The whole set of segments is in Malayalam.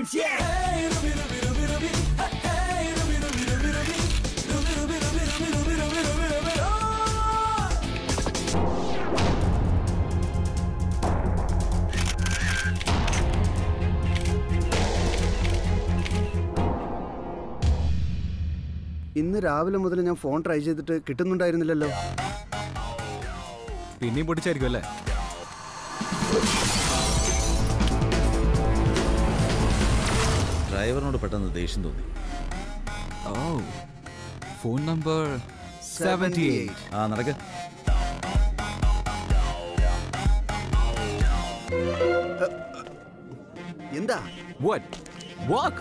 dreams, yeah. Hey, Ruby, Ruby, Ruby, Ruby. Hey, hey, Ruby, Ruby, Ruby, Ruby. Ruby, Ruby, Ruby, Ruby, Ruby, Ruby, Ruby, Ruby, oh. ഇന്ന് രാവിലെ മുതൽ ഞാൻ ഫോൺ ട്രൈ ചെയ്തിട്ട് കിട്ടുന്നുണ്ടായിരുന്നില്ലല്ലോ പിന്നെയും പൊട്ടിച്ചായിരിക്കും അല്ലേ ഡ്രൈവറിനോട് പെട്ടെന്ന് ദേഷ്യം തോന്നി ഓ ഫോൺ നമ്പർ സെവൻറ്റി എയ്റ്റ് ആ നടക്ക് എന്താ വാട്ട് വാക്ക്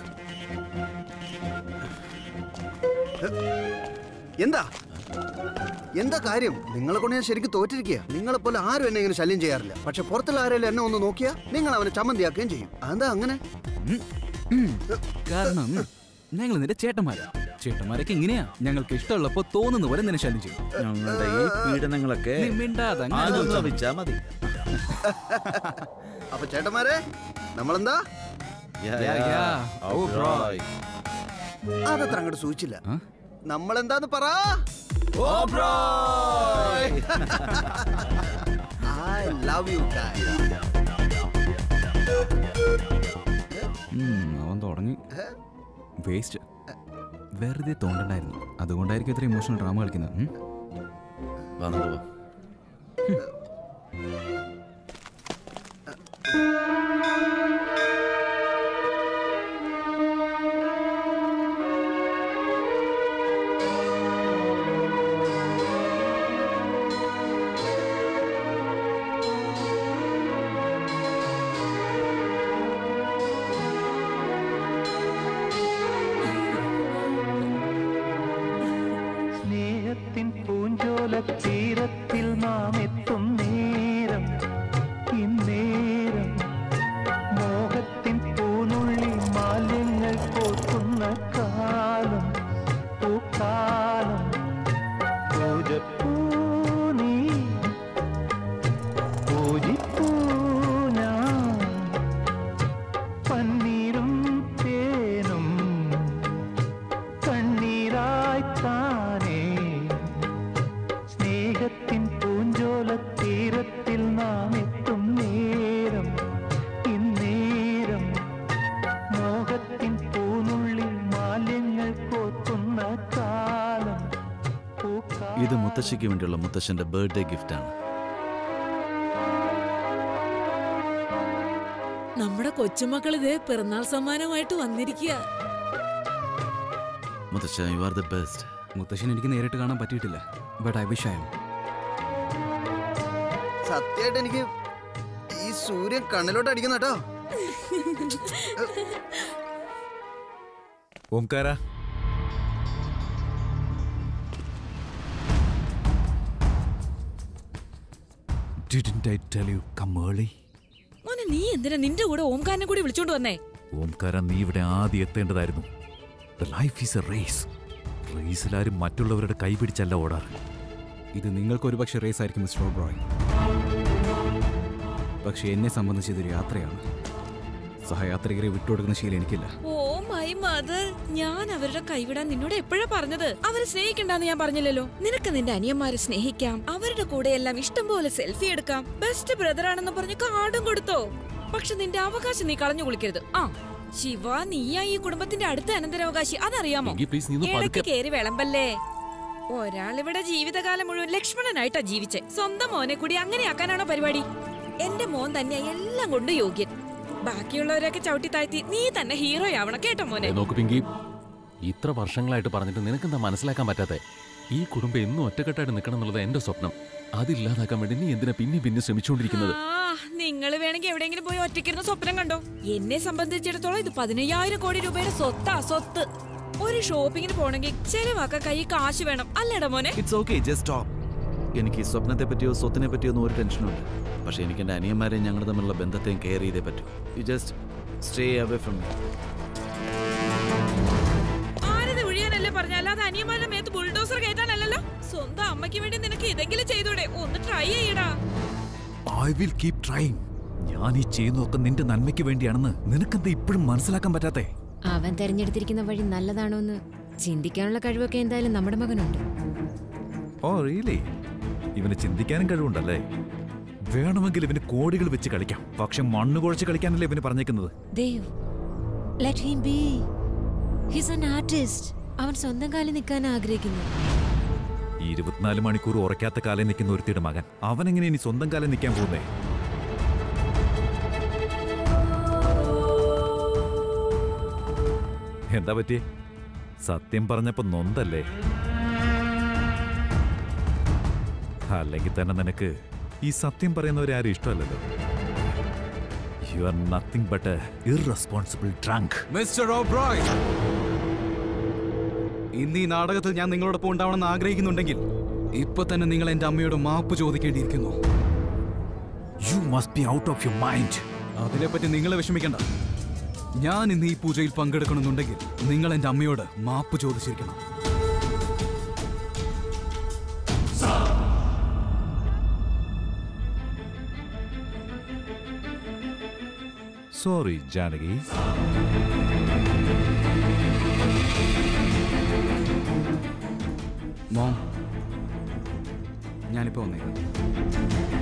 എന്താ എന്താ കാര്യം നിങ്ങളെ കൊണ്ട് ഞാൻ ശരിക്കും തോറ്റിരിക്കുക നിങ്ങളെ പോലെ ആരും എന്നെ ഇങ്ങനെ ശല്യം ചെയ്യാറില്ല പക്ഷെ പുറത്തുള്ള ആരെങ്കിലും എന്നെ ഒന്ന് നോക്കിയാ നിങ്ങൾ അവനെ ചമ്മന്തിയാക്കുകയും ചെയ്യും അതെന്താ അങ്ങനെ കാരണം ഞങ്ങൾ നിന്റെ ചേട്ടന്മാരാ ചേട്ടന്മാരൊക്കെ ഇങ്ങനെയാ ഞങ്ങൾക്ക് ഇഷ്ടമുള്ളപ്പോ തോന്നുന്ന പോലെ നിന്നെ ശല്യം ചെയ്യും ഞങ്ങളുടെ ഈ പീഡനങ്ങളൊക്കെ നീ മിണ്ടാതെ അങ്ങ് അനുഭവിച്ചാ മതി അപ്പൊ ചേട്ടന്മാരെ നമ്മളെന്താ Yeah, Yeah, yeah. yeah. Oh, bro. Alright. അതത്ര അങ്ങോട്ട് സൂചിച്ചില്ല ആ? നമ്മളെന്താന്ന് പറ ഐ ലവ് യു ഉം, അവൻ തുടങ്ങി വേസ്റ്റ് വെറുതെ തോണ്ടണ്ടായിരുന്നു അതുകൊണ്ടായിരിക്കും ഇത്ര ഇമോഷണൽ ഡ്രാമ കളിക്കുന്നത് ഉം? വാ, നമുക്ക് പോവാം. സ്നേഹത്തിൻ പൂഞ്ചോല തീരത്തിൽ നാം എത്തും നേരം ഇന്നേരം മോഹത്തിൻ പൂനുള്ളി മാലിന്യങ്ങൾ കോർക്കുന്ന കാലം പൂക്കാലം പൂജപ്പൂ നീ പൂജിപ്പൂ ഞാൻ പന്നീരും തേനും കണ്ണീരായി താനേ സ്നേഹത്തിൻ പൂഞ്ചോല തീരത്തിൽ നാം എത്തും നേരം ഇന്നേരം മോഹത്തിൻ പൂനുള്ളിൽ മാലിന്യങ്ങൾ കോത്തുന്ന കാലം പൂക്കാലം ഇത് മുത്തശ്ശിക്ക് വേണ്ടിയുള്ള മുത്തശ്ശന്റെ ബർത്ത്ഡേ ഗിഫ്റ്റ് ആണ് നമ്മുടെ കൊച്ചുമക്കൾ ഇതേ പിറന്നാൾ സമ്മാനമായിട്ട് വന്നിരിക്കുക മുത്തശ്ശ യു ആർ ദ ബെസ്റ്റ് മുത്തശ്ശൻ എനിക്ക് നേരിട്ട് കാണാൻ പറ്റിയിട്ടില്ല but I wish I'm സത്യമായിട്ട് എനിക്ക് ഈ സൂര്യൻ കണ്ണിലോട്ട് അടിക്കുന്ന കേട്ടോ ഓംകാര Didn't I tell you come early? മോനെ നീ എന്തിനാ നിന്റെ കൂടെ ഓംകാരനെ കൂടി വിളിച്ചോണ്ട് വന്നേ ഓംകാര നീ ഇവിടെ ആദ്യം എത്തേണ്ടതായിരുന്നു the life is a race റേസിലാരും മറ്റുള്ളവരുടെ കൈ പിടിച്ചല്ല ഓടാറ് ഇത് നിങ്ങൾക്ക് ഒരുപക്ഷെ റേസ് ആയിരിക്കും മിസ്റ്റർ ഓബ്രോയ് പക്ഷെ എന്നെ സംബന്ധിച്ച് ഇതൊരു യാത്രയാണ് സഹയാത്രികരെ വിട്ടുകൊടുക്കുന്ന ശീലം എനിക്കില്ല ഓ മൈ മദർ ഞാൻ അവരുടെ കൈവിടാൻ നിന്നോട് എപ്പോഴാ പറഞ്ഞത് അവരെ സ്നേഹിക്കണ്ടെന്ന് ഞാൻ പറഞ്ഞില്ലല്ലോ നിനക്ക് നിന്റെ അനിയന്മാരെ സ്നേഹിക്കാം അവരുടെ കൂടെ എല്ലാം ഇഷ്ടം പോലെ സെൽഫി എടുക്കാം ബെസ്റ്റ് ബ്രദർ ആണെന്ന് പറഞ്ഞ് കാർഡും കൊടുത്തോ പക്ഷെ നിന്റെ അവകാശം നീ കളഞ്ഞു കുളിക്കരുത് ആ ശിവ നീയാ ഈ കുടുംബത്തിന്റെ അടുത്ത അനന്തരാവകാശി അതറിയാമോ എങ്കി please നീ ഒന്ന് ഇടയ്ക്ക് പതുക്കെ- കേറി വിളമ്പല്ലേ ഒരാളിവിടെ ജീവിതകാലം മുഴുവൻ ലക്ഷ്മണനായിട്ടാ ജീവിച്ചെ സ്വന്തം മോനെ കൂടി അങ്ങനെയാക്കാനാണോ പരിപാടി എന്റെ മോൻ തന്നെയാ എല്ലാം കൊണ്ട് യോഗ്യൻ ബാക്കിയുള്ളവരൊക്കെ ചവിട്ടി താഴ്ത്തി നീ തന്നെ ഹീറോ ആവണം കേട്ടോ മോനെ ദേ നോക്ക് പിങ്കി ഇത്ര വർഷങ്ങളായിട്ട് പറഞ്ഞിട്ട് നിനക്കെന്താ മനസ്സിലാക്കാൻ പറ്റാത്തെ ഈ കുടുംബം എന്നും ഒറ്റക്കെട്ടായിട്ട് നിൽക്കണം എന്നുള്ളത് എന്റെ സ്വപ്നം അതില്ലാതാക്കാൻ വേണ്ടി നീ എന്തിനാ പിന്നെ പിന്നെ ശ്രമിച്ചുകൊണ്ടിരിക്കുന്നത് ആ നിങ്ങൾ വേണമെങ്കിൽ എവിടെയെങ്കിലും പോയി ഒറ്റയ്ക്കിരുന്ന സ്വപ്നം കണ്ടോ എന്നെ സംബന്ധിച്ചിടത്തോളം ഇത് പതിനയ്യായിരം കോടി രൂപയുടെ സ്വത്താ സ്വത്ത് ഒരു ഷോപ്പിങ്ങിന് പോണെങ്കിൽ ചെലവാക്കാൻ കൈ കാശ് വേണം അല്ലേടാ മോനെ ഇറ്റ്സ് ഓക്കെ ജസ്റ്റ് സ്റ്റോപ്പ് എനിക്ക് ഈ സ്വപ്നത്തെ പറ്റിയോ സ്വത്തിനെ പറ്റിയോ ഒന്നും ഒരു ടെൻഷനുമില്ല പക്ഷെ എനിക്ക് എൻ്റെ അനിയന്മാരെയും ഞങ്ങൾ തമ്മിലുള്ള ബന്ധത്തെയും കെയർ ചെയ്തേ പറ്റൂ you just stay away from me ആരത് ഒഴിയാനല്ലേ പറഞ്ഞ അല്ലാതെ അനിയന്മാരുടെ മേത്ത് ബുൾഡോസർ കയറ്റാനല്ലല്ലോ സ്വന്തം അമ്മയ്ക്ക് വേണ്ടി നിനക്ക് ഇതെങ്കിലും ചെയ്തൂടെ ഒന്ന് ട്രൈ ചെയ്യടാ ഐ വിൽ കീപ് ട്രൈങ് ഞാൻ ഈ ചെയ്യുന്നതൊക്കെ നിന്റെ നന്മയ്ക്ക് വേണ്ടിയാണെന്ന് നിനക്കെന്താ ഇപ്പോഴും മനസ്സിലാക്കാൻ പറ്റാത്തേ അവൻ തെരഞ്ഞെടുത്തിരിക്കുന്ന വഴി നല്ലതാണോ എന്ന് ചിന്തിക്കാനുള്ള കഴിവൊക്കെ എന്തായാലും നമ്മുടെ മകനുണ്ട് ഓ റിയലി ഇവന് ചിന്തിക്കാനും കഴിവുണ്ടല്ലേ വേണമെങ്കിൽ ഇവന് കോടികൾ വെച്ച് കളിക്കാം പക്ഷെ മണ്ണ് കുഴച്ച് കളിക്കാനല്ലേ ഇവന് പറഞ്ഞേക്കുന്നത് Dev let him be he's an artist അവൻ സ്വന്തം കാലിൽ നിൽക്കാൻ ആഗ്രഹിക്കുന്നു ഈ ഇരുപത്തിനാല് മണിക്കൂർ ഉറക്കാത്ത കാലം നിൽക്കുന്ന ഒരുത്തിയുടെ മകൻ അവൻ എങ്ങനെ ഇനി സ്വന്തം കാലം നിൽക്കാൻ പോകുന്നേ എന്താ പറ്റിയേ സത്യം പറഞ്ഞപ്പോ നൊന്തല്ലേ അല്ലെങ്കിൽ തന്നെ നിനക്ക് ഈ സത്യം പറയുന്നവരെ ആരും ഇഷ്ടമല്ലല്ലോ you are nothing but irresponsible drunk mister Oberoi ഇന്ന് ഈ നാടകത്തിൽ ഞാൻ നിങ്ങളോടൊപ്പം ഉണ്ടാവണമെന്ന് ആഗ്രഹിക്കുന്നുണ്ടെങ്കിൽ ഇപ്പൊ തന്നെ നിങ്ങൾ എന്റെ അമ്മയോട് മാപ്പ് ചോദിക്കേണ്ടിയിരിക്കുന്നു you must be out of your mind അതിനെപ്പറ്റി നിങ്ങൾ വിഷമിക്കണ്ട ഞാൻ ഇന്ന് ഈ പൂജയിൽ പങ്കെടുക്കണമെന്നുണ്ടെങ്കിൽ നിങ്ങൾ എന്റെ അമ്മയോട് മാപ്പ് ചോദിച്ചിരിക്കണം സോറി ജാനകി മോം ഞാനിപ്പോ വന്നേക്കാം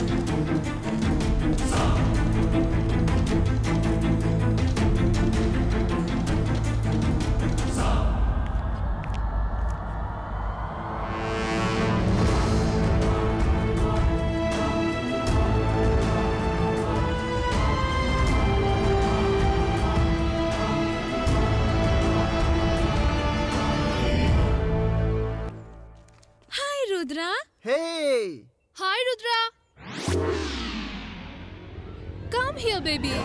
hi Rudra hey hi Rudra come here baby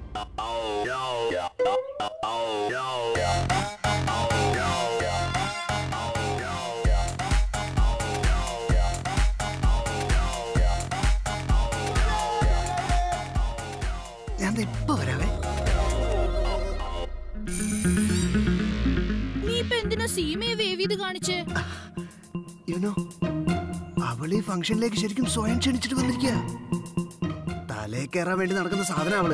ഞാൻ ദേ ഇപ്പൊ വരാവേ നീ ഇപ്പൊ എന്തിനാ സീമയെ വേവ് ചെയ്ത് കാണിച്ച് യുനോ അവള് ഈ ഫംഗ്ഷനിലേക്ക് ശരിക്കും സ്വയം ക്ഷണിച്ചിട്ട് വന്നിരിക്കുക തലേ കയറാൻ വേണ്ടി നടക്കുന്ന സാധനം അവള്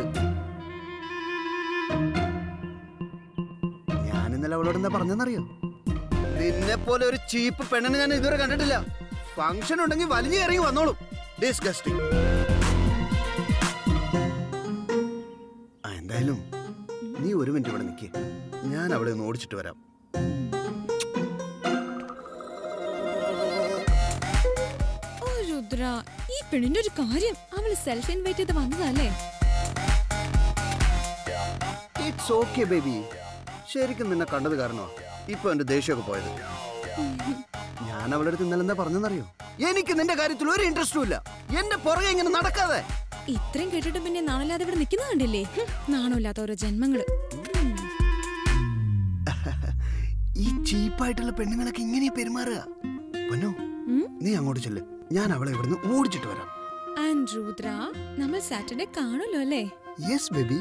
ഞാൻ ഇന്നലെ അവളോട് എന്താ പറഞ്ഞെന്നറിയോ നിന്നെ പോലെ ഒരു ചീപ്പ് പെണ്ണിനെ ഞാൻ ഇതുവരെ കണ്ടിട്ടില്ല ഫംഗ്ഷൻ ഉണ്ടെങ്കിൽ വലിഞ്ഞു ഇറങ്ങി വന്നോളും ഡിസ്ഗസ്റ്റിംഗ് ആ എന്തായാലും നീ ഒരു മിനിറ്റ് ഇവിടെ നിൽക്കേ ഞാൻ അവളെ ഒന്ന് ഓടിച്ചിട്ട് വരാം ഓ രുദ്ര ഈ പെണ്ണിന്റെ ഒരു കാര്യം അവള് സെൽഫ് ഇൻവൈറ്റ് ചെയ്ത് വന്നതല്ലേ ഇറ്റ്സ് ഓക്കെ ബേബി ശരിക്കും നിന്നെ കണ്ടത് കാരണമാ ഇപ്പൊ എന്റെ ദേഷ്യമൊക്കെ പോയത് ഞാൻ അവളുടെ അടുത്ത് ഇന്നലെ എന്താ പറഞ്ഞെന്നറിയോ എനിക്ക് നിന്റെ കാര്യത്തിൽ ഒരു ഇൻട്രസ്റ്റും ഇല്ല എന്റെ പുറകെ ഇങ്ങനെ നടക്കാതെ ഇത്രയും കേട്ടിട്ട് പിന്നെ നാണല്ലാതെ ഇവിടെ നിൽക്കുന്ന കണ്ടില്ലേ ഹും, നാണമില്ലാത്ത ഓരോ ജന്മങ്ങള് ഉം. ഈ ചീപ്പായിട്ടുള്ള പെണ്ണുങ്ങളൊക്കെ ഇങ്ങനെ പെരുമാറുക പൊന്നു ഉം? നീ അങ്ങോട്ട് ചെല്ല് ഞാൻ അവളെ ഇവിടുന്ന് ഓടിച്ചിട്ട് വരാം ആൻഡ് രുദ്ര നമ്മൾ സാറ്റർഡേ കാണുമല്ലോ അല്ലേ യെസ് ബേബി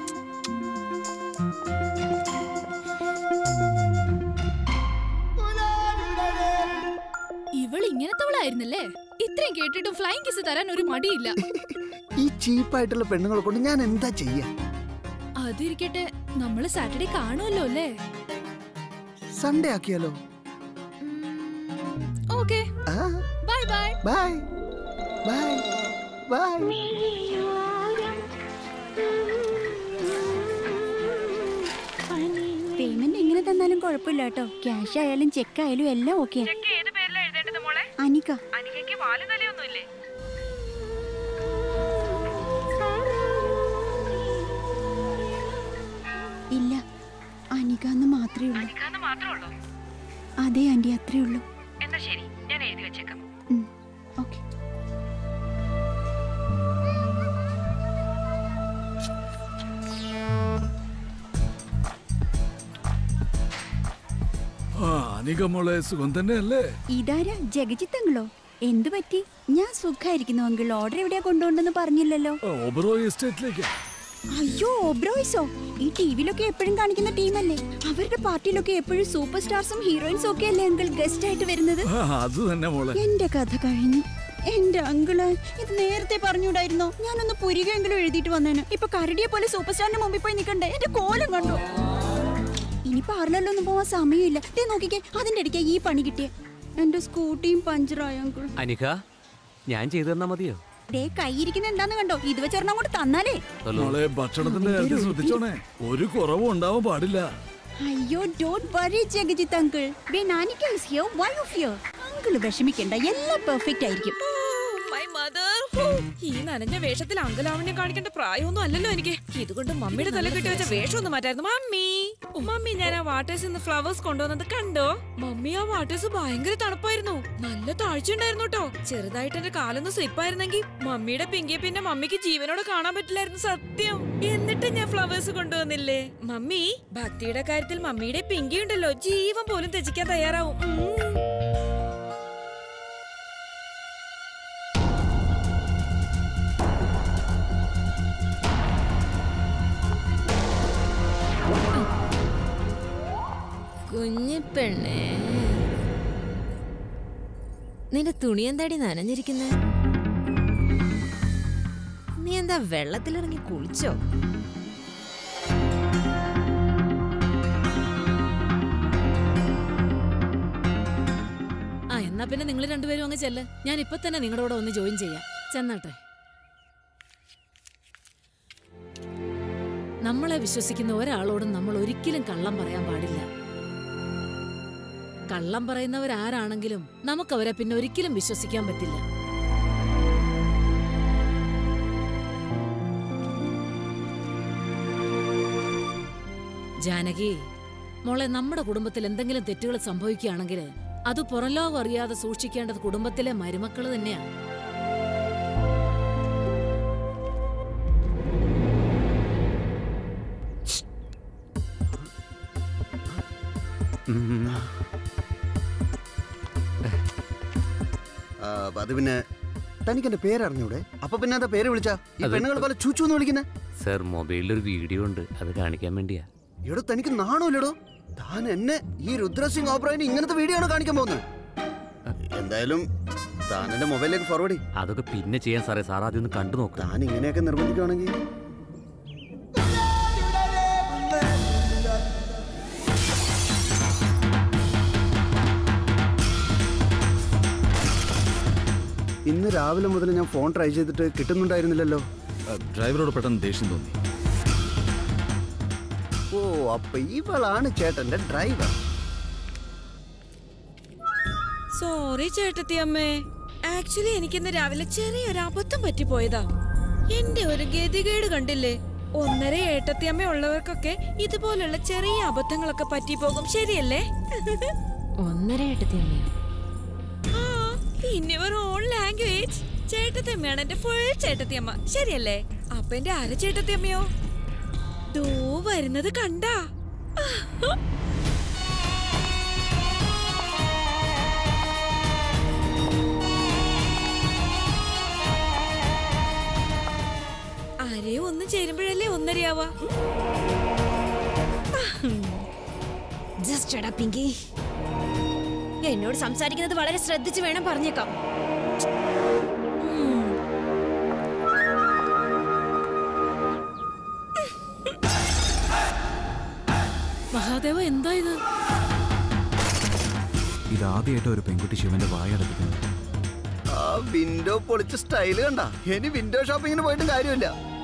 ഇവൾ ഇങ്ങനത്തവളായിരുന്നല്ലേ ഇത്രയും കേട്ടിട്ടും ഫ്ലൈങ് കിസ് തരാൻ ഒരു മടിയില്ല ഈ ചീപ്പായിട്ടുള്ള പെണ്ണുങ്ങളെ കൊണ്ട് ഞാൻ എന്താ ചെയ്യാ അതിരിക്കട്ടെ നമ്മള് സാറ്റർഡേ കാണുമല്ലോ അല്ലേ സൺഡേ ആക്കിയാലോ ഓക്കെ ആ bye bye bye bye bye payment എങ്ങനെ തന്നാലും കുഴപ്പമില്ല കേട്ടോ ക്യാഷ് ആയാലും ചെക്ക് ആയാലും എല്ലാം ഓക്കെ അനിക ഇല്ല അനിക എന്ന് മാത്രമേ ഉള്ളൂ അതെ ആന്റി അത്രേ ഉള്ളൂ ഉം, ഓക്കെ ആ അനികമോളെ സുഖം തന്നെയല്ലേ ഇതാരാ ജഗജിത്തങ്ങളോ എന്തു പറ്റി ഞാൻ സുഖായിരിക്കുന്നു അങ്കിൾ ഓർഡർ എവിടെയാ കൊണ്ടുപോണ്ടെന്ന് പറഞ്ഞില്ലല്ലോ ഓബറോ എസ്റ്റേറ്റിലേക്ക് അയ്യോ ഓബ്രോയ്സോ ഈ ടിവിയിലൊക്കെ എപ്പോഴും കാണിക്കുന്ന ടീമല്ലേ അവരുടെ പാർട്ടിയിലൊക്കെ എപ്പോഴും സൂപ്പർ സ്റ്റാർസും ഹീറോയിൻസും ഒക്കെ അല്ലേ അങ്കിൾ ഗസ്റ്റ് ആയിട്ട് വരുന്നത് അത് തന്നെ മോളെ എന്റെ കഥ കഴിഞ്ഞു എന്റെ അങ്കിള് ഇത് നേരത്തെ പറഞ്ഞൂടായിരുന്നോ ഞാനൊന്ന് പുരികെങ്കിലും എഴുതിയിട്ട് വന്നേന് ഇപ്പൊ കരടിയെ പോലെ സൂപ്പർ സ്റ്റാറിന്റെ മുമ്പിൽ പോയി നിൽക്കണ്ടേ എന്റെ കോലം കണ്ടു ഇനി പാർലറിലൊന്നും പോവാൻ സമയമില്ല ദേ നോക്കിക്കേ അതിന്റെ ഇടയ്ക്ക് ഈ പണി കിട്ടിയേ എന്റെ സ്കൂട്ടിയും പഞ്ചറായ അങ്കിൾ അനിക ഞാൻ ചെയ്തു തന്നാ മതിയോ ദേ കൈയിരിക്കുന്ന എന്താന്ന് കണ്ടോ ഇത് വെച്ചൊരെണ്ണം കൂടെ തന്നാലേ മോളെ ഭക്ഷണത്തിന്റെ കാര്യത്തിൽ ശ്രദ്ധിച്ചോണേ ഒരു കുറവും ഉണ്ടാവാൻ പാടില്ല അയ്യോ ഡോണ്ട് വറി ജഗജിത്ത് അങ്കിൾ ബേ നാനിക്ക is here why of here uncle വിഷമിക്കണ്ട എല്ലാം പെർഫെക്റ്റ് ആയിരിക്കും മൈ മദർ ഈ നനഞ്ഞ വേഷത്തിൽ അങ്കലാവണ്യം കാണിക്കേണ്ട പ്രായമൊന്നും അല്ലല്ലോ എനിക്ക് ഇതുകൊണ്ട് മമ്മിയുടെ തല കെട്ടി വെച്ച വേഷം ഒന്ന് മാറ്റായിരുന്നു മമ്മി മമ്മി ഞാൻ ആ വാട്ടേഴ്സ് നിന്ന് ഫ്ലവേഴ്സ് കൊണ്ടുവന്നത് കണ്ടോ മമ്മി ആ വാട്ടേഴ്സ് ഭയങ്കര തണുപ്പായിരുന്നു നല്ല താഴ്ച ഉണ്ടായിരുന്നു കേട്ടോ ചെറുതായിട്ട് എന്റെ കാലൊന്ന് സ്ലിപ്പായിരുന്നെങ്കിൽ മമ്മിയുടെ പിങ്കിയെ പിന്നെ മമ്മിക്ക് ജീവനോടെ കാണാൻ പറ്റില്ലായിരുന്നു സത്യം എന്നിട്ട് ഞാൻ ഫ്ലവേഴ്സ് കൊണ്ടുവന്നില്ലേ മമ്മി ഭക്തിയുടെ കാര്യത്തിൽ മമ്മിയുടെ പിങ്കി ഉണ്ടല്ലോ ജീവൻ പോലും ത്യജിക്കാൻ തയ്യാറാവും ഉം. കുഞ്ഞിപ്പെണ്ണേ നിന്റെ തുണി എന്താടി നനഞ്ഞിരിക്കുന്നത് നീ എന്താ വെള്ളത്തിലിറങ്ങി കുളിച്ചോ ആ എന്നാ പിന്നെ നിങ്ങൾ രണ്ടുപേരും അങ്ങ് ചെല്ല് ഞാൻ ഇപ്പൊ തന്നെ നിങ്ങളുടെ കൂടെ ഒന്ന് ജോയിൻ ചെയ്യാം ചെന്നാട്ടെ നമ്മളെ വിശ്വസിക്കുന്ന ഒരാളോടും നമ്മൾ ഒരിക്കലും കള്ളം പറയാൻ പാടില്ല കള്ളം പറയുന്നവരാരാണെങ്കിലും നമുക്കവരെ പിന്നെ ഒരിക്കലും വിശ്വസിക്കാൻ പറ്റില്ല ജാനകി മോളെ നമ്മുടെ കുടുംബത്തിൽ എന്തെങ്കിലും തെറ്റുകൾ സംഭവിക്കുകയാണെങ്കിൽ അത് പുറംലോകം അറിയാതെ സൂക്ഷിക്കേണ്ടത് കുടുംബത്തിലെ മരുമക്കൾ തന്നെയാ ആ, അപ്പൊ അത് പിന്നെ തനിക്ക് എന്റെ പേരറിഞ്ഞൂടെ അപ്പൊ പിന്നെ എന്താ പേര് വിളിച്ചാ ഈ അത് പെണ്ണുങ്ങൾ പല ചുച്ചു എന്ന് വിളിക്കുന്നേ സർ മൊബൈലിൽ ഒരു വീഡിയോ ഉണ്ട് അത് കാണിക്കാൻ വേണ്ടിയാ എടോ തനിക്ക് നാണമില്ലടോ താൻ എന്നെ ഈ രുദ്രസിംഗ് ഓബ്രോയിന് ഇങ്ങനത്തെ വീഡിയോ ആണ് കാണിക്കാൻ പോകുന്നത് എന്തായാലും താൻ എന്റെ മൊബൈലിലേക്ക് ഫോർവേഡ് ചെയ്യും അതൊക്കെ പിന്നെ ചെയ്യാൻ സാറേ സാർ ആദ്യം ഒന്ന് കണ്ടു നോക്ക് താൻ ഇങ്ങനെയൊക്കെ നിർബന്ധിക്കുവാണെങ്കിൽ ഇന്ന് രാവിലെ മുതൽ ഞാൻ ഫോൺ ട്രൈ ചെയ്തിട്ട് കിട്ടുന്നുണ്ടായിരുന്നില്ലല്ലോ ഡ്രൈവറോട് പെട്ടെന്ന് ദേഷ്യം തോന്നി ഓ അപ്പൊ ഇവളാണ് ചേട്ടന്റെ ഡ്രൈവർ സോറി ചേട്ടത്തി അമ്മേ ആക്ച്വലി എനിക്കിന്ന് രാവിലെ ചെറിയൊരു അബദ്ധം പറ്റിപ്പോയതാ എന്റെ ഒരു ഗതികേട് കണ്ടില്ലേ ഒന്നര ഏട്ടത്തിയമ്മ ഉള്ളവർക്കൊക്കെ ഇതുപോലുള്ള ചെറിയ അബദ്ധങ്ങളൊക്കെ പറ്റിപ്പോകും ശരിയല്ലേ ഒന്നര ഏട്ടത്തിയമ്മയോ ആ ഇൻ യുവർ ഓൺ ലാംഗ്വേജ് ചേട്ടത്തിയമ്മയാണ് എന്റെ ഫുൾ ചേട്ടത്തിയമ്മ ശരിയല്ലേ അപ്പൊ എന്റെ അര ചേട്ടത്തിയമ്മയോ ദോ വരുന്നത് കണ്ടാ ആരെയും ഒന്ന് ചേരുമ്പോഴല്ലേ ഒന്നരയാവാ ജസ്റ്റ് എടാ പിങ്കി എന്നോട് സംസാരിക്കുന്നത് വളരെ ശ്രദ്ധിച്ച് വേണം പറഞ്ഞേക്കാം മഹാദേവ എന്താ ഇത് ഇതാദ്യമായിട്ട് ഒരു പെൺകുട്ടി ശിവന്റെ വായടപ്പിക്കുന്നത് ആ വിൻഡോ പൊളിച്ച സ്റ്റൈല് കണ്ട ഇനി വിൻഡോ ഷോപ്പിങ്ങിന് പോയിട്ടും കാര്യമില്ല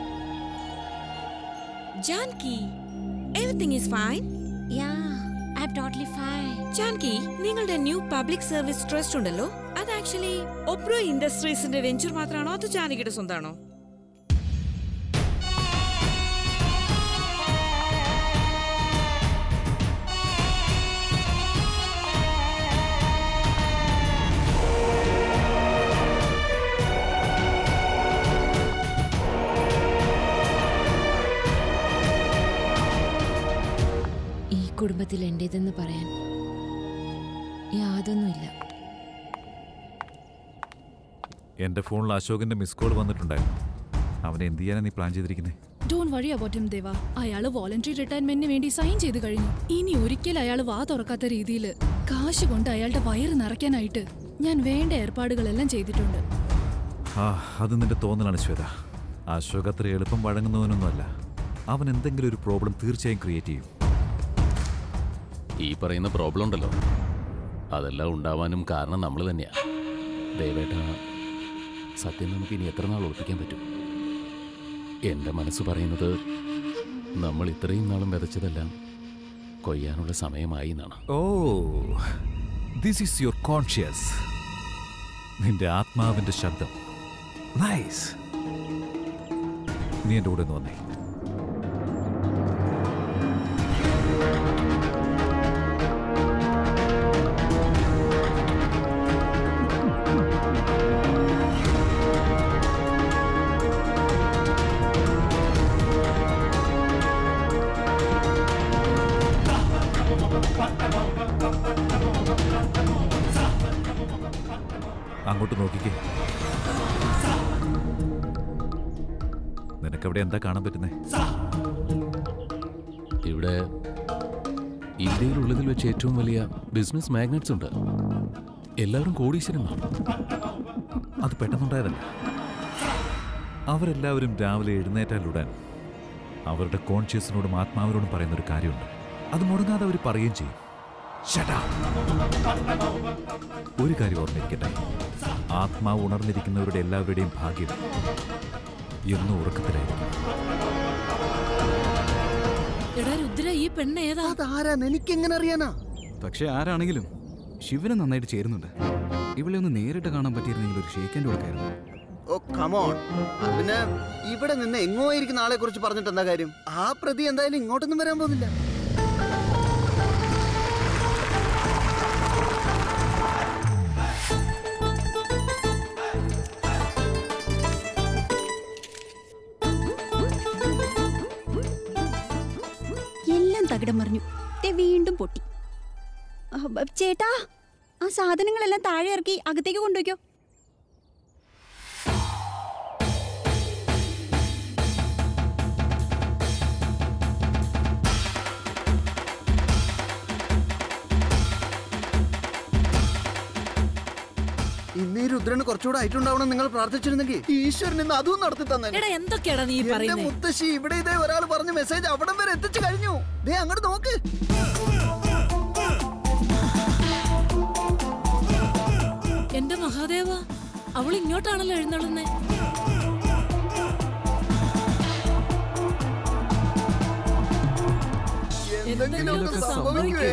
Janki everything is fine yeah I am totally fine Janki നിങ്ങളുടെ ന്യൂ പബ്ലിക് സർവീസ് ട്രസ്റ്റ് ഉണ്ടല്ലോ അത് ആക്ച്വലി ഒബ്രോ ഇൻഡസ്ട്രീസിന്റെ വെഞ്ചർ മാത്രമാണോ അത് ജാനകിയുടെ സ്വന്തമാണോ ഈ കുടുംബത്തിൽ എന്റേതെന്ന് പറയാൻ യാതൊന്നുമില്ല എന്റെ ഫോണിൽ അശോകിന്റെ മിസ് കോൾ വന്നിട്ടുണ്ടായിരുന്നു അവനെ എന്ത് ചെയ്യാനാ നീ പ്ലാൻ ചെയ്തിരിക്കുന്നത് don't worry about him Deva അയാള് വോളണ്ടറി റിട്ടയർമെന്റിന് വേണ്ടി സൈൻ ചെയ്ത് കഴിഞ്ഞു ഇനി ഒരിക്കൽ അയാൾ വാ തുറക്കാത്ത രീതിയിൽ കാശ് കൊണ്ട് അയാളുടെ വയറ് നിറയ്ക്കാനായിട്ട് ഞാൻ വേണ്ട ഏർപ്പാടുകളെല്ലാം ചെയ്തിട്ടുണ്ട് ആ അത് നിന്റെ തോന്നലാണ് ശ്വേത അശോക് അത്ര എളുപ്പം വഴങ്ങുന്നവനൊന്നുമല്ല അവൻ എന്തെങ്കിലും ഒരു പ്രോബ്ലം തീർച്ചയായും ക്രിയേറ്റ് ചെയ്യും ഈ പറയുന്ന പ്രോബ്ലം ഉണ്ടല്ലോ അതെല്ലാം ഉണ്ടാവാനും കാരണം നമ്മൾ തന്നെയാ ദയവേട്ട സത്യം നമുക്ക് ഇനി എത്ര നാൾ ഒളിപ്പിക്കാൻ പറ്റും എൻ്റെ മനസ്സ് പറയുന്നത് നമ്മൾ ഇത്രയും നാളും വിതച്ചതെല്ലാം കൊയ്യാനുള്ള സമയമായി എന്നാണ് oh this is your conscience നിന്റെ ആത്മാവിന്റെ ശബ്ദം നൈസ് നീ എൻ്റെ കൂടെ ഒന്ന് വന്നേ അങ്ങോട്ട് നോക്കിക്കേ നിനക്കവിടെ എന്താ കാണാൻ പറ്റുന്നേ ഇവിടെ ഇന്ത്യയിലുള്ളതിൽ വെച്ച് ഏറ്റവും വലിയ ബിസിനസ് മാഗ്നറ്റ്സ് ഉണ്ട് എല്ലാവരും കോടീശ്വരന്മാർ അത് പെട്ടെന്നുണ്ടായതല്ല അവരെല്ലാവരും രാവിലെ എഴുന്നേറ്റാലുടൻ അവരുടെ കോൺഷ്യസിനോടും ആത്മാവിനോടും പറയുന്ന ഒരു കാര്യമുണ്ട് അത് മുടങ്ങാതെ അവർ പറയുകയും ചെയ്യും Shut up. ഒരു കാര്യം ഓർമ്മിരിക്കട്ടെ ആത്മാവ് ഉണർന്നിരിക്കുന്നവരുടെ എല്ലാവരുടെയും ഭാഗ്യം എന്നും ഉറക്കത്തിലായിരിക്കും എടാ രുദ്ര ഈ പെണ്ണ് ഏതാ അതാരാന്ന് എനിക്ക് എങ്ങനെ അറിയാനാ പക്ഷെ ആരാണെങ്കിലും ശിവന് നന്നായിട്ട് ചേരുന്നുണ്ട് ഇവളെ ഒന്ന് നേരിട്ട് കാണാൻ പറ്റിയിരുന്നെങ്കിൽ ഒരു ഷേക്കൻ്റെ കൊടുക്കായിരുന്നു ഓ കമോൺ പിന്നെ ഇവിടെ നിന്ന് എങ്ങോ ഇരിക്കുന്ന ആളെ കുറിച്ച് പറഞ്ഞിട്ട് എന്താ കാര്യം ആ പ്രതി എന്തായാലും ഇങ്ങോട്ടൊന്നും വരാൻ പോകുന്നില്ല എല്ലാം തകിടം മറിഞ്ഞു ദേ വീണ്ടും പൊട്ടി ആ, ബ- ചേട്ടാ ആ സാധനങ്ങളെല്ലാം താഴെ ഇറക്കി അകത്തേക്ക് കൊണ്ടുവയ്ക്കോ ഇന്ന് ഈ രുദ്രന് കുറച്ചുകൂടെ ആയിട്ടുണ്ടാവണം നിങ്ങൾ പ്രാർത്ഥിച്ചിരുന്നെങ്കിൽ ഈശ്വരൻ ഇന്ന് അതും നടത്തി തന്നെ എടാ എന്തൊക്കെയാടാ നീ പറയുന്നേ മുത്തശ്ശി ഇവിടെ ഇതേ ഒരാൾ പറഞ്ഞ മെസ്സേജ് അവിടം വരെ എത്തിച്ചു കഴിഞ്ഞു ദേ അങ്ങോട്ട് നോക്ക് എന്റെ മഹാദേവ അവൾ ഇങ്ങോട്ടാണല്ലോ എഴുന്നള്ളുന്നേ എന്തെങ്കിലുമൊക്കെ സംഭവിക്കുവേ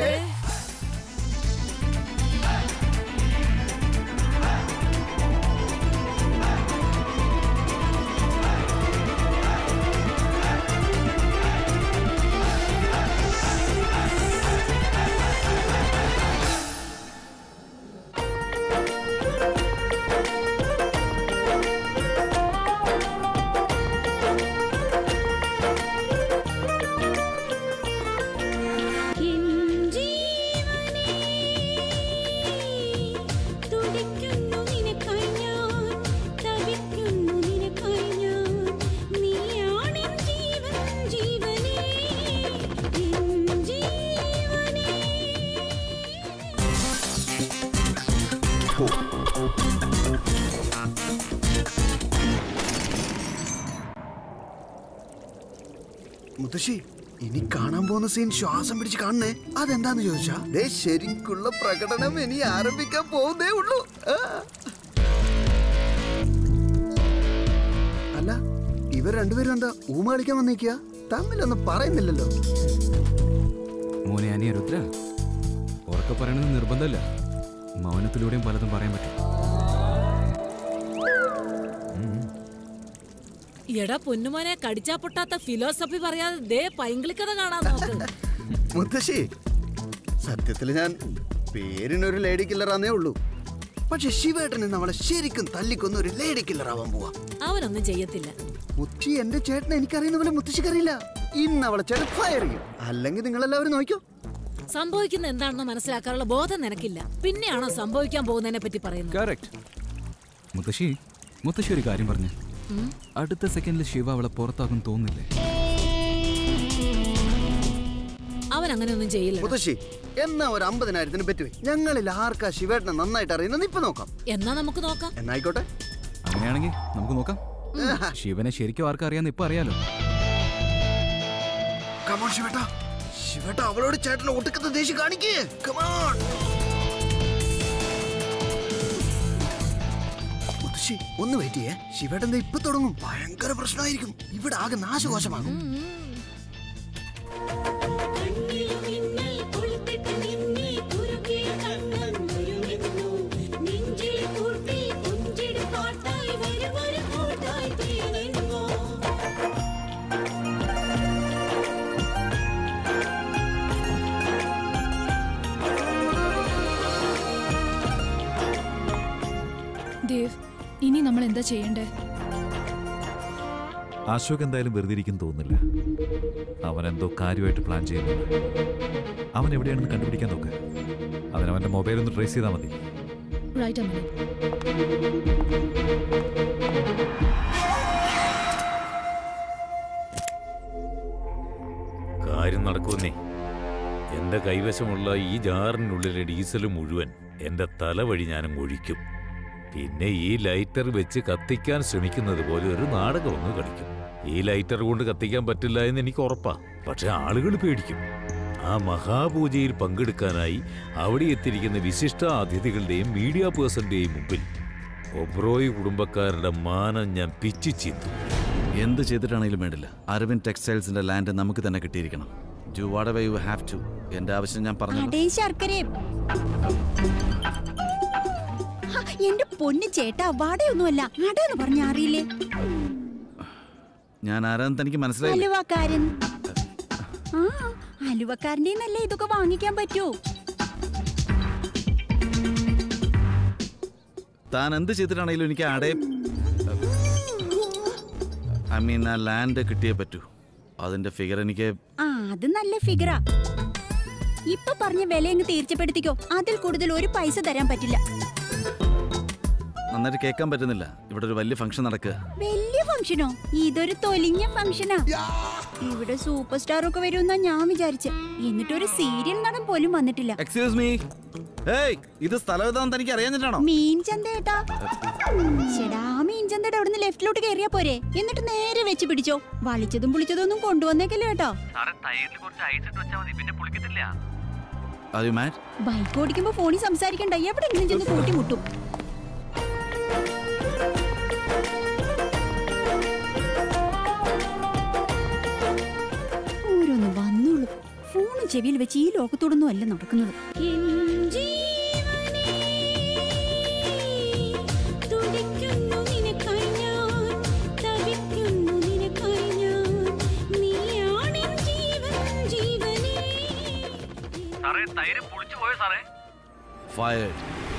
തുടിക്കുന്നു നിനക്കായി ഞാൻ തവിക്കുന്നു നിനക്കായി ഞാൻ നീയാണെൻ ജീവൻ ജീവനേ എൻ ജീവനേ മുത്തശ്ശി ഇനി കാണാൻ പോകുന്ന സീൻ ശ്വാസം പിടിച്ച് കാണണേ അതെന്താന്ന് ചോദിച്ചാ ദേ ശരിക്കുള്ള പ്രകടനം ഇനി ആരംഭിക്കാൻ പോകുന്നേ ഉള്ളൂ ആ. അല്ല ഇവർ രണ്ടുപേരും എന്താ ഊമ കളിക്കാൻ വന്നേക്കുക തമ്മിലൊന്നും പറയുന്നില്ലല്ലോ മോനെ അനിയ രുദ്ര ഉറക്കെ പറയണമെന്ന് നിർബന്ധമല്ല മൗനത്തിലൂടെയും പലതും പറയാൻ പറ്റും എടാ പൊന്നുമോനെ കടിച്ചാ പൊട്ടാത്ത ഫിലോസഫി പറയാതെ ദേ പൈങ്കിളിക്കഥ കാണാൻ നോക്ക് മുത്തശ്ശി സത്യത്തിൽ ഞാൻ പേരിനൊരു ലേഡി കില്ലറാന്നേ ഉള്ളൂ പക്ഷെ ശിവേട്ടന് നമ്മളെ ശരിക്കും തല്ലിക്കൊന്ന ഒരു ലേഡി കില്ലർ ആവാൻ പോവാ അവനൊന്നും ചെയ്യത്തില്ല മുത്തശ്ശി എന്റെ ചേട്ടനെ എനിക്കറിയുന്ന പോലെ മുത്തശ്ശിക്ക് അറിയില്ല ഇന്ന് അവളെ ചേട്ടൻ ഫയർ ചെയ്യും അല്ലെങ്കിൽ നിങ്ങൾ എല്ലാവരും നോക്കിയോ സംഭവിക്കുന്ന എന്താണെന്ന് മനസ്സിലാക്കാനുള്ള ബോധം നിനക്കില്ല പിന്നെയാണോ സംഭവിക്കാൻ പോകുന്നതിനെ പറ്റി പറയുന്നത് കറക്റ്റ് മുത്തശ്ശി മുത്തശ്ശി ഒരു കാര്യം പറഞ്ഞു ഉം. അടുത്ത സെക്കൻഡിൽ ശിവ അവളെ പുറത്താക്കും തോന്നില്ലേ അവൻ അങ്ങനെയൊന്നും ചെയ്യില്ല മുത്തശ്ശി എന്നാ ഒരു അമ്പതിനായിരത്തിന് പറ്റുവേ ഞങ്ങളിൽ ആർക്കാ ശിവേട്ടനെ നന്നായിട്ട് അറിയുന്നത് ഇപ്പൊ നോക്കാം എന്നാ നമുക്ക് നോക്കാം എന്നായിക്കോട്ടെ അങ്ങനെയാണെങ്കിൽ അങ്ങനെയാണെങ്കിൽ നമുക്ക് നോക്കാം ശിവനെ ശരിക്കും ആർക്കും അറിയാന്ന് ഇപ്പൊ അറിയാലോ കമോൺ ശിവേട്ട ശിവേട്ട അവളോട് ചേട്ടനെ ഒട്ടുക്കത്തെ ദേഷ്യം കാണിക്കേ കമോൺ മുത്തശ്ശി ഒന്ന് വെയിറ്റ് ചെയ്യേ ശിവേട്ടൻ ദേ ഇപ്പൊ തുടങ്ങും ഭയങ്കര പ്രശ്നമായിരിക്കും ഇവിടെ ആകെ നാശകോശമാകും ദേവ് ഇനി നമ്മൾ എന്താ ചെയ്യണ്ടേ അശോക് എന്തായാലും വെറുതെ ഇരിക്കും തോന്നുന്നില്ല അവൻ എന്തോ കാര്യമായിട്ട് പ്ലാൻ ചെയ്യുന്നുണ്ട് അവൻ എവിടെയാണെന്ന് കണ്ടുപിടിക്കാൻ നോക്ക് അതിനവന്റെ മൊബൈൽ ഒന്ന് ട്രേസ് ചെയ്താൽ മതി റൈറ്റ് അമ്മ കാര്യം നടക്കുന്നേ എന്റെ കൈവശമുള്ള ഈ ജാറിനുള്ളിലെ ഡീസൽ മുഴുവൻ എന്റെ തല വഴി ഞാനും ഒഴിക്കും പിന്നെ ഈ ലൈറ്റർ വെച്ച് കത്തിക്കാൻ ശ്രമിക്കുന്നത് പോലെ ഒരു നാടകം ഒന്ന് കളിക്കും ഈ ലൈറ്റർ കൊണ്ട് കത്തിക്കാൻ പറ്റില്ല എന്ന് എനിക്ക് ഉറപ്പാ പക്ഷെ ആളുകൾ പേടിക്കും ആ മഹാപൂജയിൽ പങ്കെടുക്കാനായി അവിടെ എത്തിയിരിക്കുന്ന വിശിഷ്ട അതിഥികളുടെയും മീഡിയ പേഴ്സന്റെയും മുമ്പിൽ ഒബ്രോയ് കുടുംബക്കാരുടെ മാനം ഞാൻ പിച്ചു ചീന്തും എന്ത് ചെയ്തിട്ടാണെങ്കിലും വേണ്ടില്ല അരവിന്ദ് ടെക്സ്റ്റൈൽസിന്റെ ലാൻഡ് നമുക്ക് തന്നെ കിട്ടിയിരിക്കണം do what you have to എന്റെ ആവശ്യം ഞാൻ പറഞ്ഞു അടയും ശർക്കരയും ഹ, എന്റെ പൊന്നു ചേട്ടാ വടയൊന്നുമല്ല അടയെന്ന് പറഞ്ഞ അറിയില്ലേ ഞാൻ ആരാന്ന് തനിക്ക് മനസ്സിലായില്ല അലുവക്കാരൻ ആ അലുവക്കാരൻ്റെ നല്ലേ ഇതൊക്കെ വാങ്ങിക്കാൻ പറ്റൂ താൻ എന്ത് ചെയ്തിട്ടാണെങ്കിലും എനിക്ക് അടയും ഐ മീൻ ആ ലാൻഡ് കിട്ടിയേ പറ്റൂ അതിന്റെ ഫിഗർ എനിക്ക് ആ അത് നല്ല ഫിഗറാ ഇപ്പൊ പറഞ്ഞ വില അങ്ങ് തീർച്ചപ്പെടുത്തിക്കോ അതിൽ കൂടുതൽ ഒരു പൈസ തരാൻ പറ്റില്ല നന്നായിട്ട് കേൾക്കാൻ പറ്റുന്നില്ല ഇവിടെ ഒരു വലിയ ഫംഗ്ഷൻ നടക്കുക വലിയ ഫംഗ്ഷനോ ഇതൊരു തൊലിഞ്ഞ ഫംഗ്ഷനാ ഇവിടെ സൂപ്പർ സ്റ്റാർ ഒക്കെ വരുമെന്നാ ഞാൻ വിചാരിച്ചെ എന്നിട്ടൊരു സീരിയൽ നടൻ പോലും വന്നിട്ടില്ല എക്സ്ക്യൂസ് മീ ഏയ് ഇത് സ്ഥലം ഏതാണെന്ന് തനിക്ക് അറിയാഞ്ഞിട്ടാണോ മീൻ ചന്തേട്ടാ ചേടാ ആ മീൻ ചന്തയുടെ അവിടുന്ന് ലെഫ്റ്റിലോട്ട് കയറിയാ പോരെ എന്നിട്ട് നേരെ വെച്ച് പിടിച്ചോ വളിച്ചതും പുളിച്ചതും ഒന്നും കൊണ്ടുവന്നേക്കല്ലോ കേട്ടോ Are you mad? ബൈക്ക് ഓടിക്കുമ്പോ ഫോണിൽ സംസാരിക്കണ്ട എവിടെങ്കിലും ചെന്ന് കൂട്ടിമുട്ടും ഓരോന്ന് വന്നോളൂ ഫോണും ചെവിയിൽ വെച്ച് ഈ ലോകത്തോടൊന്നും അല്ല നടക്കുന്നത് Fired.